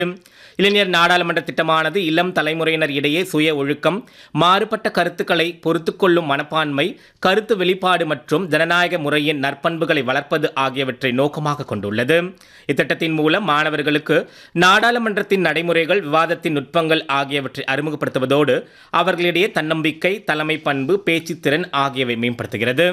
இளைஞர் நாடாளுமன்ற திட்டமானது இளம் தலைமுறையினர் இடையே சுய ஒழுக்கம் மாறுபட்ட கருத்துக்களை பொறுத்துக்கொள்ளும் மனப்பான்மை கருத்து வெளிப்பாடு மற்றும் ஜனநாயக முறையின் நற்பண்புகளை வளர்ப்பது ஆகியவற்றை நோக்கமாக கொண்டுள்ளது இத்திட்டத்தின் மூலம் மாணவர்களுக்கு நாடாளுமன்றத்தின் நடைமுறைகள் விவாதத்தின் நுட்பங்கள் ஆகியவற்றை அறிமுகப்படுத்துவதோடு அவர்களிடையே தன்னம்பிக்கை தலைமை பண்பு பேச்சுத்திறன் ஆகியவை மேம்படுத்துகிறது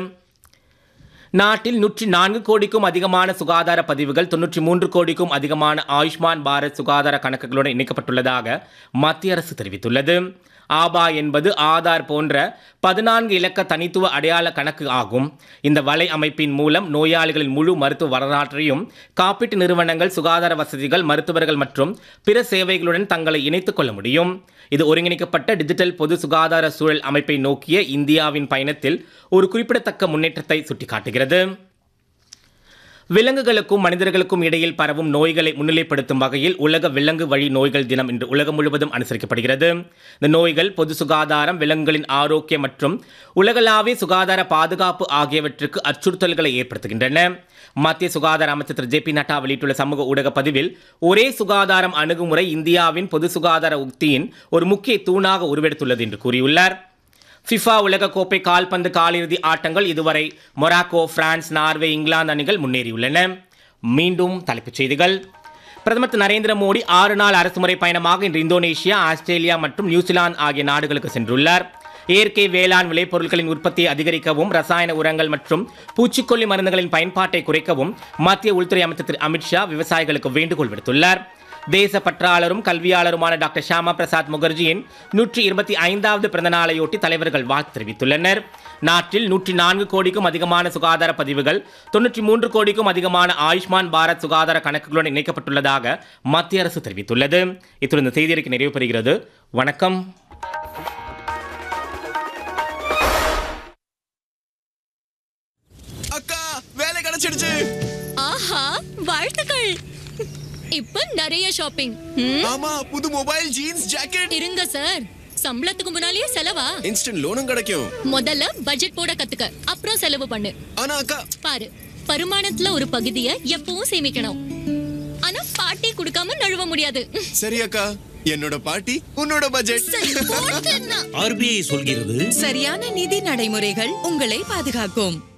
நாட்டில் நூற்றி நான்கு கோடிக்கும் அதிகமான சுகாதார பதிவுகள் தொன்னூற்றி மூன்று கோடிக்கும் அதிகமான ஆயுஷ்மான் பாரத் சுகாதார கணக்குகளுடன் இணைக்கப்பட்டுள்ளதாக மத்திய அரசு தெரிவித்துள்ளது ஆபா என்பது ஆதார் போன்ற பதினான்கு இலக்க தனித்துவ அடையாள கணக்கு ஆகும் இந்த வலை அமைப்பின் மூலம் நோயாளிகளின் முழு மருத்துவ வரலாற்றையும் காப்பீட்டு நிறுவனங்கள் சுகாதார வசதிகள் மருத்துவர்கள் மற்றும் பிற சேவைகளுடன் தங்களை இணைத்துக் கொள்ள முடியும் இது ஒருங்கிணைக்கப்பட்ட டிஜிட்டல் பொது சுகாதார சூழல் அமைப்பை நோக்கிய இந்தியாவின் பயணத்தில் ஒரு குறிப்பிடத்தக்க முன்னேற்றத்தை சுட்டிக்காட்டுகிறது விலங்குகளுக்கும் மனிதர்களுக்கும் இடையில் பரவும் நோய்களை முன்னிலைப்படுத்தும் வகையில் உலக விலங்கு வழி நோய்கள் தினம் இன்று உலகம் முழுவதும் அனுசரிக்கப்படுகிறது இந்த நோய்கள் பொது சுகாதாரம் விலங்குகளின் ஆரோக்கியம் மற்றும் உலகளாவிய சுகாதார பாதுகாப்பு ஆகியவற்றுக்கு அச்சுறுத்தல்களை ஏற்படுத்துகின்றன மத்திய சுகாதார அமைச்சர் திரு ஜே பி நட்டா வெளியிட்டுள்ள சமூக ஊடக பதிவில் ஒரே சுகாதாரம் அணுகுமுறை இந்தியாவின் பொது சுகாதார உக்தியின் ஒரு முக்கிய தூணாக உருவெடுத்துள்ளது என்று கூறியுள்ளார் ஃபிஃபா உலகக்கோப்பை கால்பந்து காலிறுதி ஆட்டங்கள் இதுவரை மொராக்கோ பிரான்ஸ் நார்வே இங்கிலாந்து அணிகள் முன்னேறியுள்ளன மீண்டும் தலைப்புச் செய்திகள் பிரதமர் திரு நரேந்திர மோடி ஆறு நாள் அரசுமுறை பயணமாக இன்று இந்தோனேஷியா ஆஸ்திரேலியா மற்றும் நியூசிலாந்து ஆகிய நாடுகளுக்கு சென்றுள்ளார் இயற்கை வேளாண் விளைபொருட்களின் உற்பத்தியை அதிகரிக்கவும் ரசாயன உரங்கள் மற்றும் பூச்சிக்கொல்லி மருந்துகளின் பயன்பாட்டை குறைக்கவும் மத்திய உள்துறை அமைச்சர் திரு அமித்ஷா விவசாயிகளுக்கு வேண்டுகோள் விடுத்துள்ளார் தேச பற்றாளரும் கல்வியாளருமான டாக்டர் ஷியாமா பிரசாத் முகர்ஜியின் நூற்றி இருபத்தி ஐந்தாவது பிறந்த நாளையொட்டி தலைவர்கள் வாழ்த்து தெரிவித்துள்ளனர் நாட்டில் நூற்றி நான்கு கோடிக்கும் அதிகமான சுகாதார பதிவுகள் தொன்னூற்றி மூன்று கோடிக்கும் அதிகமான ஆயுஷ்மான் பாரத் சுகாதார கணக்குகளுடன் இணைக்கப்பட்டுள்ளதாக மத்திய அரசு தெரிவித்துள்ளது இத்துடன் இந்த செய்தியறிக்கை நிறைவு பெறுகிறது வணக்கம் அக்கா வேலை கிடைச்சிடுச்சு ஆஹா வாழ்த்துக்கள் இப்ப நிறைய ஷாப்பிங் ம், ஆமா புது மொபைல் ஜீன்ஸ் ஜாக்கெட் இருங்க சார் சம்பளத்துக்கு முன்னாலேயே செலவா இன்ஸ்டன்ட் லோனும் கிடைக்கும் முதல்ல பட்ஜெட் போட கத்துக்க அப்புறம் செலவு பண்ணு ஆனா அக்கா பாரு வருமானத்துல ஒரு பகுதியை எப்பவும் சேமிக்கணும் ஆனா பாட்டி கொடுக்காம நழுவ முடியாது சரி அக்கா என்னோட பாட்டி உன்னோட பட்ஜெட் சரி, போட்டுன்னா. ஆர்பிஐ சொல்கிறது சரியான நிதி நடைமுறைகள் உங்களை பாதுகாக்கும்